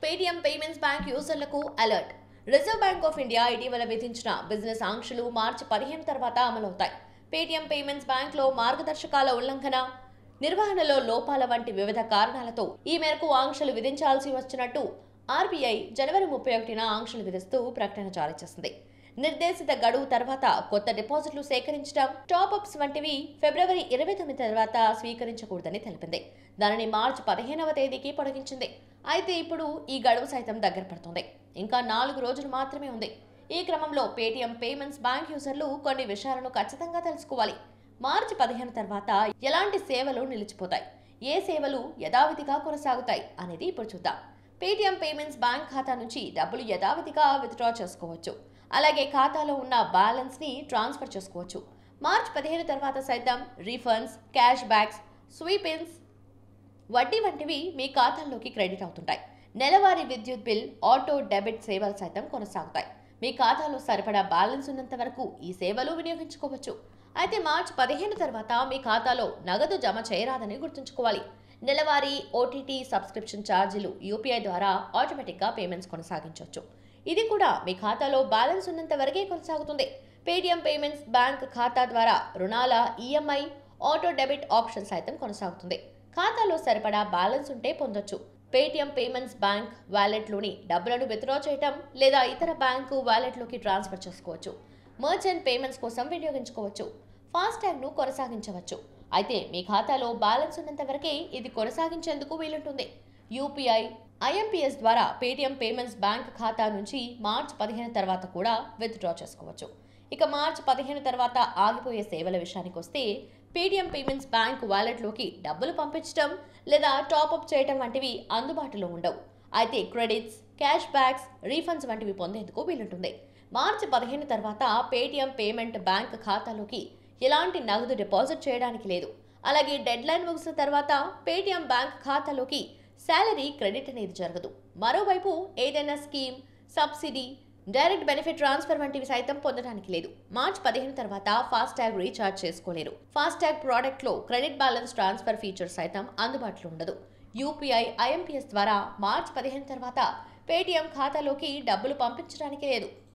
Paytm payments bank యూజర్లకు alert Reserve Bank of India ఇటీవల విధించిన బిజినెస్ ఆంక్షలు మార్చి పదిహేను తర్వాత అమలవుతాయి పేటీఎం పేమెంట్స్ బ్యాంక్లో మార్గదర్శకాల ఉల్లంఘన నిర్వహణలో లోపాల వంటి వివిధ కారణాలతో ఈ మేరకు ఆంక్షలు విధించాల్సి వచ్చినట్టు ఆర్బీఐ జనవరి ముప్పై ఒకటిన ఆంక్షలు విధిస్తూ ప్రకటన జారీ చేసింది నిర్దేశిత గడువు తర్వాత కొత్త డిపాజిట్లు సేకరించడం టాప్అప్స్ వంటివి ఫిబ్రవరి ఇరవై తొమ్మిది తర్వాత స్వీకరించకూడదని తెలిపింది దానిని మార్చి పదిహేనవ తేదీకి పొడిగించింది అయితే ఇప్పుడు ఈ గడువు సైతం దగ్గర పడుతుంది ఇంకా నాలుగు రోజులు మాత్రమే ఉంది ఈ క్రమంలో పేటీఎం పేమెంట్స్ బ్యాంక్ యూజర్లు కొన్ని విషయాలను ఖచ్చితంగా తెలుసుకోవాలి మార్చి పదిహేను తర్వాత ఎలాంటి సేవలు నిలిచిపోతాయి ఏ సేవలు యథావిధిగా కొనసాగుతాయి అనేది ఇప్పుడు చూద్దాం పేటీఎం పేమెంట్స్ బ్యాంక్ ఖాతా నుంచి డబ్బులు యథావిధిగా విత్డ్రా చేసుకోవచ్చు అలాగే ఖాతాలో ఉన్న బ్యాలెన్స్ ని ట్రాన్స్ఫర్ చేసుకోవచ్చు మార్చ్ పదిహేను తర్వాత సైతం రీఫండ్స్ క్యాష్ బ్యాక్స్ స్వీపిన్స్ వడ్డీ వంటివి మీ ఖాతాల్లోకి క్రెడిట్ అవుతుంటాయి నెలవారీ విద్యుత్ బిల్ ఆటో డెబిట్ సేవలు సైతం కొనసాగుతాయి మీ ఖాతాలో సరిపడా బ్యాలెన్స్ ఉన్నంత వరకు ఈ సేవలు వినియోగించుకోవచ్చు అయితే మార్చి పదిహేను తర్వాత మీ ఖాతాలో నగదు జమ చేయరాదని గుర్తుంచుకోవాలి నెలవారీ ఓటీటీ సబ్స్క్రిప్షన్ ఛార్జీలు యూపీఐ ద్వారా ఆటోమేటిక్గా పేమెంట్స్ కొనసాగించవచ్చు ఇది కూడా మీ ఖాతాలో బ్యాలెన్స్ ఉన్నంత వరకే కొనసాగుతుంది పేటీఎం పేమెంట్స్ బ్యాంక్ ఖాతా ద్వారా రుణాల ఈఎంఐ ఆటో డెబిట్ ఆప్షన్ సైతం కొనసాగుతుంది ఖాతాలో సరిపడా బ్యాలెన్స్ ఉంటే పొందొచ్చు పేటీఎం పేమెంట్స్ బ్యాంక్ వ్యాలెట్లోని డబ్బులను విత్డ్రా చేయటం లేదా ఇతర బ్యాంకు వ్యాలెట్లోకి ట్రాన్స్ఫర్ చేసుకోవచ్చు మర్చెంట్ పేమెంట్స్ కోసం వినియోగించుకోవచ్చు ఫాస్టాగ్ను కొనసాగించవచ్చు అయితే మీ ఖాతాలో బ్యాలెన్స్ ఉన్నంత వరకే ఇది కొనసాగించేందుకు వీలుంటుంది యూపీఐ ఐఎంపీఎస్ ద్వారా పేటీఎం పేమెంట్స్ బ్యాంక్ ఖాతా నుంచి మార్చ్ పదిహేను తర్వాత కూడా విత్డ్రా చేసుకోవచ్చు ఇక మార్చ్ పదిహేను తర్వాత ఆగిపోయే సేవల విషయానికి వస్తే పేటీఎం పేమెంట్స్ బ్యాంక్ వాలెట్లోకి డబ్బులు పంపించడం లేదా టాప్అప్ చేయడం వంటివి అందుబాటులో ఉండవు అయితే క్రెడిట్స్ క్యాష్ బ్యాక్స్ రీఫండ్స్ వంటివి పొందేందుకు వీలుంటుంది మార్చి పదిహేను తర్వాత పేటీఎం పేమెంట్ బ్యాంక్ ఖాతాలోకి ఎలాంటి నగదు డిపాజిట్ చేయడానికి లేదు అలాగే డెడ్ లైన్ ముగిసిన తర్వాత పేటీఎం బ్యాంక్ ఖాతాలోకి శాలరీ క్రెడిట్ అనేది జరగదు మరోవైపు ఏదైనా scheme subsidy direct benefit transfer వంటివి సైతం పొందడానికి లేదు మార్చ్ పదిహేను తర్వాత ఫాస్టాగ్ రీఛార్జ్ చేసుకోలేరు ఫాస్టాగ్ ప్రోడక్ట్లో క్రెడిట్ బ్యాలెన్స్ ట్రాన్స్ఫర్ ఫీచర్ సైతం అందుబాటులో ఉండదు యూపీఐ ఐఎంపీఎస్ ద్వారా మార్చ్ పదిహేను తర్వాత పేటీఎం ఖాతాలోకి డబ్బులు పంపించడానికి లేదు